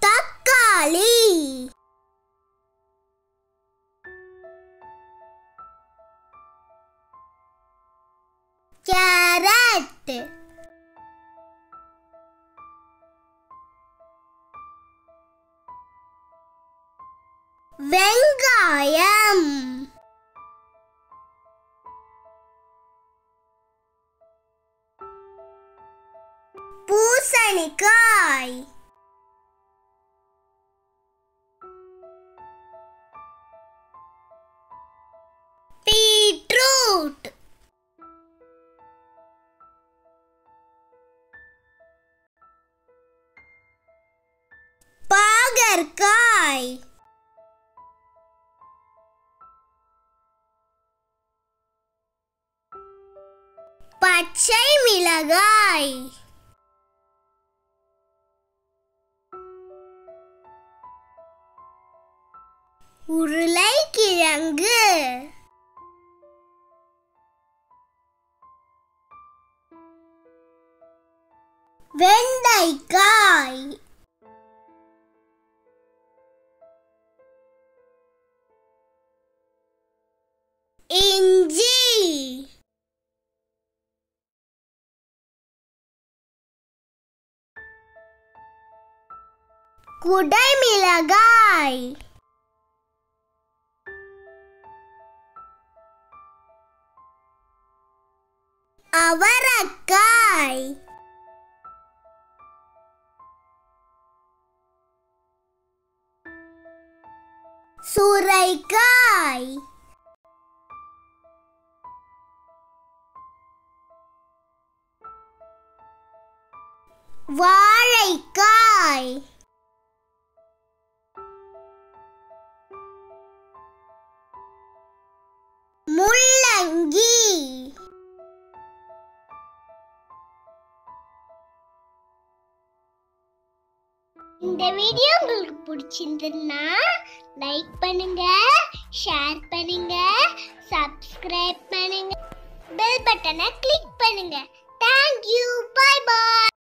தக்காளி கேரட் வெங்காயம் பூசணிக்காய் பீட்ரூட் பாகற்காய் பச்சை மிளகாய் உருளைக்கிழங்கு வெண்டைக்காய் இஞ்சி குடைமிளகாய் அவரக்காய் சுரைக்காய் வாழைக்காய் முள்ளங்கி இந்த வீடியோ உங்களுக்கு பிடிச்சிருந்ததுன்னா லைக் பண்ணுங்க ஷேர் பண்ணுங்க சப்ஸ்கிரைப் பண்ணுங்க பெல் பட்டனை கிளிக் பண்ணுங்க தேங்க்யூ பை பாய்